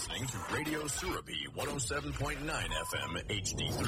listening to Radio Surabi 107.9 FM HD3.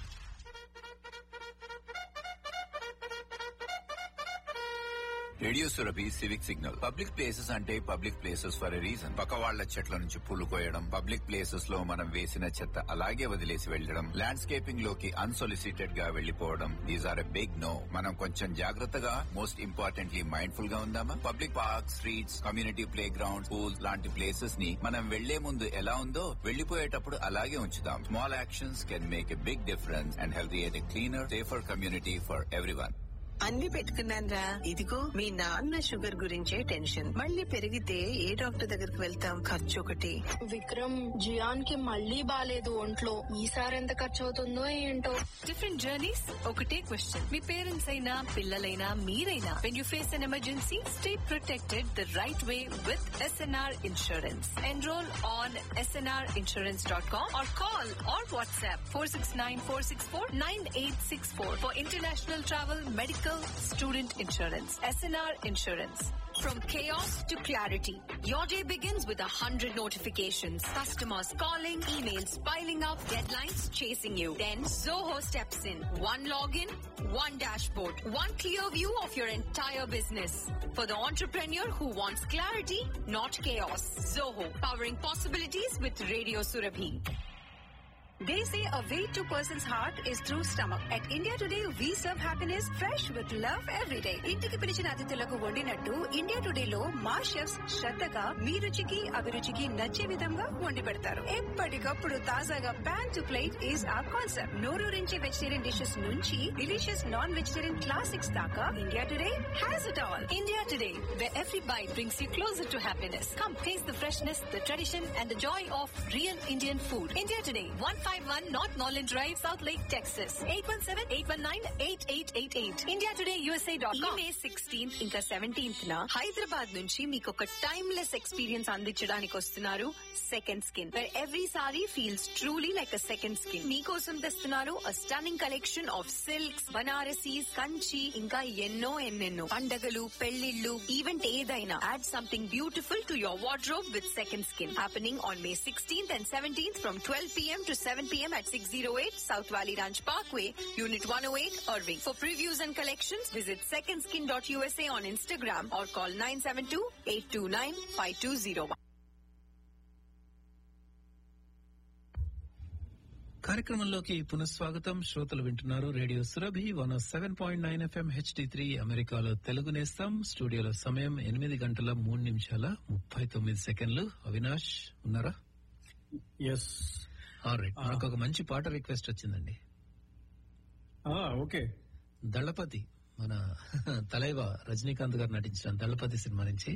Radio Surabhi civic signal public places అంటే public places for a reason పక్క వాళ్ల చెట్ల నుంచి పూలు కోయడం పబ్లిక్ ప్లేసెస్ లో మనం వేసిన చెత్త అలాగే వదిలేసి వెళ్లడం ల్యాండ్స్కేపింగ్ లోకి అన్సొలిసిటెడ్ గా వెళ్లిపోవడం these are a big no మనం కొంచెం జాగ్రత్తగా మోస్ట్ ఇంపార్టెంట్లీ మైండ్ఫుల్ గా ఉందామా public park streets community playground schools లాంటి ప్లేసెస్ ని మనం వెళ్లే ముందు ఎలా ఉందో వెళ్లిపోయేటప్పుడు అలాగే ఉంచుదాం small actions can make a big difference and health a cleaner safer community for everyone అన్ని పెట్టుకున్నాను రా ఇదిగో మీ నాన్న షుగర్ గురించే టెన్షన్ మళ్ళీ పెరిగితే ఏ డాక్టర్ దగ్గరికి వెళ్తాం ఖర్చు ఒకటి విక్రమ్ జియాన్ కి మళ్ళీ బాలేదు ఒంట్లో ఈసారి ఎంత ఖర్చు అవుతుందో ఏంటో డిఫరెంట్ జర్నీస్ ఒకటే క్వశ్చన్ మీ పేరెంట్స్ అయినా పిల్లలైనా మీరైనా when you face an emergency stay protected the right way with S N R insurance enroll on S N R insurance dot com or call or WhatsApp four six nine four six four nine eight six four for international travel medical student insurance S N R insurance From chaos to clarity, your day begins with a hundred notifications. Customers calling, emails piling up, deadlines chasing you. Then Zoho steps in. One login, one dashboard, one clear view of your entire business. For the entrepreneur who wants clarity, not chaos. Zoho, powering possibilities with Radio Surabhi. They say a way to person's heart is through stomach. At India Today, we serve happiness fresh with love every day. ఇంటికి పిలిచిన అతిథులకు వండినట్టు India today లో మా chefs శ్రద్ధగా మీ రుచికి అభిరుచికి నచ్చే విధంగా వండి పెడతారు ఎప్పటికప్పుడు తాజాగా pan to plate is a concept నోరూరించే వెజిటేరియన్ డిషెస్ నుంచి డిలీషియస్ నాన్ వెజిటేరియన్ క్లాసిక్స్ దాకా India today has it all India today where every bite brings you closer to happiness. Come taste the freshness, the tradition, and the joy of real Indian food. India Today, 151 North Norland Drive, South Lake, Texas. 817-819-8888. IndiaTodayUSA.com. May 16th ఇంకా 17th న హైదరాబాద్ నుంచి మీకు ఒక timeless experience అందించడానికి వస్తున్నారు second skin where every saree feels truly like a second skin. మీకోసం తెస్తున్నారు a stunning collection of silks, బనారసీస్ Kanchi ఇంకా ఎన్నో ఎన్నెన్నో పండగలు పెళ్లిళ్ళు ఈవెంట్ ఏదైనా add something beautiful to your wardrobe with second skin happening on May sixteenth and seventeenth from twelve pm to 7 pm at 608 South Valley Ranch Parkway, Unit 108, Irving. For previews and collections, visit secondskin.usa on Instagram or call 972-829-5201. కార్యక్రమంలోకి పునఃస్వాగతం శ్రోతలు వింటున్నారు radio Surabhi one seven point nine FM HD three అమెరికాలో తెలుగు నేస్తాం స్టూడియోలో సమయం ఎనిమిది గంటల మూడు నిమిషాల ముప్పై తొమ్మిది సెకండ్లు అవినాష్ ఉన్నారా ఎస్ రైట్ మనకు ఒక మంచి పాట రిక్వెస్ట్ వచ్చిందండి ఓకే దళపతి మన తలైవ రజనీకాంత్ గారు నటించిన దళపతి సినిమా నుంచి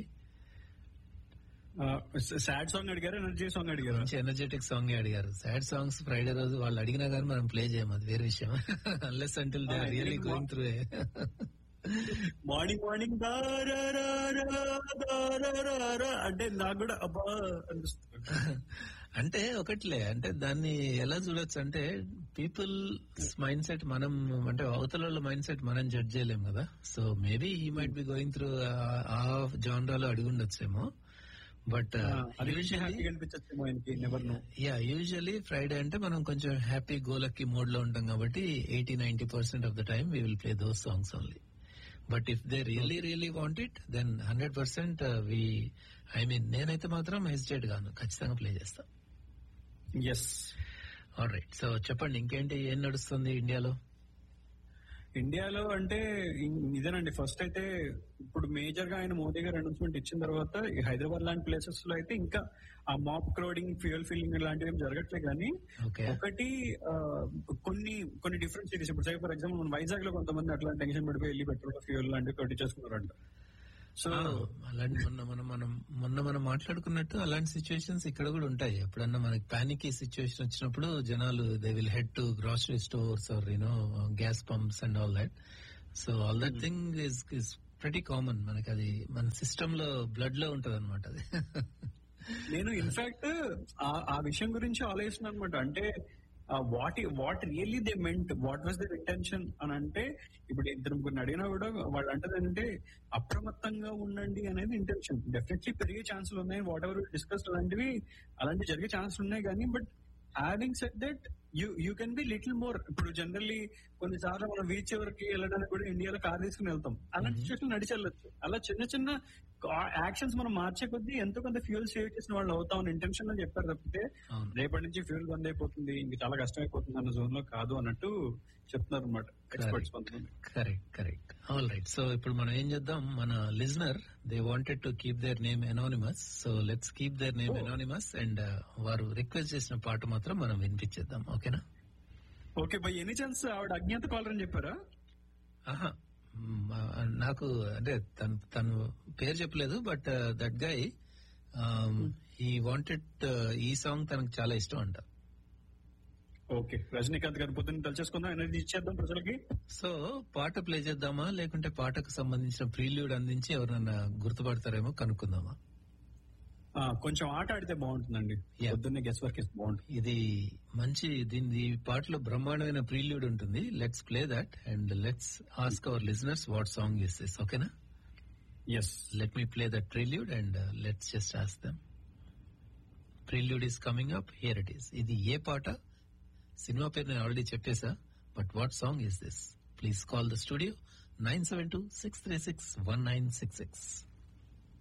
సాడ్ సాంగ్ అడిగారా ఎనర్జీ సాంగ్ అడిగారా మంచి ఎనర్జెటిక్ సాంగ్ అడిగారు సాడ్ సాంగ్స్ ఫ్రైడే రోజు వాళ్ళు అడిగినా కానీ మనం ప్లే చేయము అది వేరే విషయం unless until they really going through morning morning అంటే నాకు కూడా అబ్బా అనిపిస్తుంది అంటే ఒకట్లే అంటే దాన్ని ఎలా చూడొచ్చు అంటే పీపుల్ మైండ్ సెట్ మనం అంటే అవతల మైండ్ సెట్ మనం జడ్జ్ చేయలేం కదా so maybe he might be going through ఆ జానరాలో అడిగి ఉండొచ్చేమో బట్ అది విషయం హ్యాపీగా అనిపించచ్చు ఆయనకి never no yeah usually Friday అంటే మనం కొంచెం హ్యాపీ గోలక్కి మోడ్ లో ఉంటాం కాబట్టి eighty ninety percent of the time we will play those songs only but if they really really want it then hundred percent we I mean నేనైతే మాత్రం hesitate గాను ఖచ్చితంగా ప్లే చేస్తా ఎస్ ఆల్ రైట్ సో చెప్పండి ఇంకేంటి ఏం నడుస్తుంది ఇండియాలో ఇండియాలో అంటే ఇన్- ఇదేనండి ఫస్ట్ అయితే ఇప్పుడు మేజర్ గా ఆయన మోదీ గారు అనౌన్స్మెంట్ ఇచ్చిన తర్వాత ఈ హైదరాబాద్ లాంటి ప్లేసెస్ లో అయితే ఇంకా ఆ మాప్ క్రౌడింగ్ ఫ్యూయల్ ఫిల్లింగ్ లాంటివి ఏం జరగట్లేదు కానీ ఓకే ఒకటి ఆ, కొన్ని కొన్ని డిఫరెంట్ సిటీస్ ఇప్పుడు సై ఫర్ ఎగ్జాంపుల్ మన వైజాగ్ లో కొంతమంది అట్లా టెన్షన్ పడిపోయి వెళ్ళి పెట్రోల్ ఫ్యూయల్ లాంటివి కొట్టించేసుకున్నారంట సో అలాంటి మొన్న మనం మనం మొన్న మనం మాట్లాడుకున్నట్టు అలాంటి సిచ్యువేషన్స్ ఇక్కడ కూడా ఉంటాయి ఎప్పుడన్నా మనకి పానిక్ సిచ్యువేషన్ వచ్చినప్పుడు జనాలు they will head to grocery stores or you know gas pumps and all that so all that thing is is ప్రతి కామన్ మనకి అది మన సిస్టమ్ లో బ్లడ్ లో ఉంటది అనమాట అది నేను ఇన్ఫాక్ట్ ఆ విషయం గురించి ఆలోచిస్తున్నాను అనమాట అంటే what what really they meant what was their intention అని అంటే ఇప్పుడు ఇద్దరు ముగ్గురిని అడిగినా కూడా వాళ్ళు అంటది అంటే అప్రమత్తంగా ఉండండి అనేది ఇంటెన్షన్ డెఫినెట్లీ పెరిగే ఛాన్సులు ఉన్నాయి వాట్ ఎవర్ డిస్కస్ అలాంటివి అలాంటివి జరిగే ఛాన్సులు ఉన్నాయి కానీ but having set that you you can be little more ఇప్పుడు జనరల్లీ కొన్నిసార్లు మనం బీచ్ చివరికి వెళ్ళడానికి కూడా ఇండియాలో కార్ తీసుకుని వెళ్తాం అలాంటి సిచ్యువేషన్ నడిచి వెళ్ళొచ్చు అలా చిన్న చిన్న యాక్షన్స్ మనం మార్చే కొద్దీ ఎంతో కొంత ఫ్యూల్ సేవ్ చేసిన వాళ్ళు అవుతాం ఇంటెన్షన్ లో చెప్పారు తప్పితే అవును. రేపటి నుంచి ఫ్యూల్ బంద్ అయిపోతుంది ఇంక చాలా కష్టం అయిపోతుంది అన్న జోన్ లో కాదు అన్నట్టు చెప్తున్నారు అనమాట ఎక్స్పర్ట్స్ కొంతమంది correct correct all right so ఇప్పుడు మనం ఏం చేద్దాం మన listener they wanted to keep their name anonymous so let's keep their name anonymous and వారు రిక్వెస్ట్ చేసిన పాట మాత్రం మనం వినిపించేద్దాం ఓకేనా ఓకే బై ఎనీ ఛాన్స్ ఆవిడ అజ్ఞాత కాలర్ అని చెప్పారా ఆహా మ్, ఆ, నాకు అంటే తను తను పేరు చెప్పలేదు బట్ దట్ గై ఈ వాంటెడ్ ఈ సాంగ్ తనకు చాలా ఇష్టం అంట ఓకే రజనీకాంత్ గారి పొద్దున్న తలుచేసుకుందాం ఎనర్జీ ఇచ్చేద్దాం ప్రజలకి సో పాట ప్లే చేద్దామా లేకుంటే పాటకు సంబంధించిన ప్రీల్యూడ్ అందించి ఎవరన్నా గుర్తుపడతారేమో కనుక్కుందామా ఆ, కొంచెం ఆట ఆడితే బాగుంటుందండి Yeah. పొద్దున్నే గెస్ వర్క్ ఇస్తే బాగుంటుంది ఇది మంచి దీని ఈ పాటలో బ్రహ్మాండమైన ప్రీల్యూడ్ ఉంటుంది let's play that and let's ask our listeners what song is this ఓకేనా yes let me play that prelude and let's just as the prelude is coming up here it is ఇది ఏ పాట cinema పేరు నేను already చెప్పేసా but what song is this please call the studio nine seven two six three six one nine six six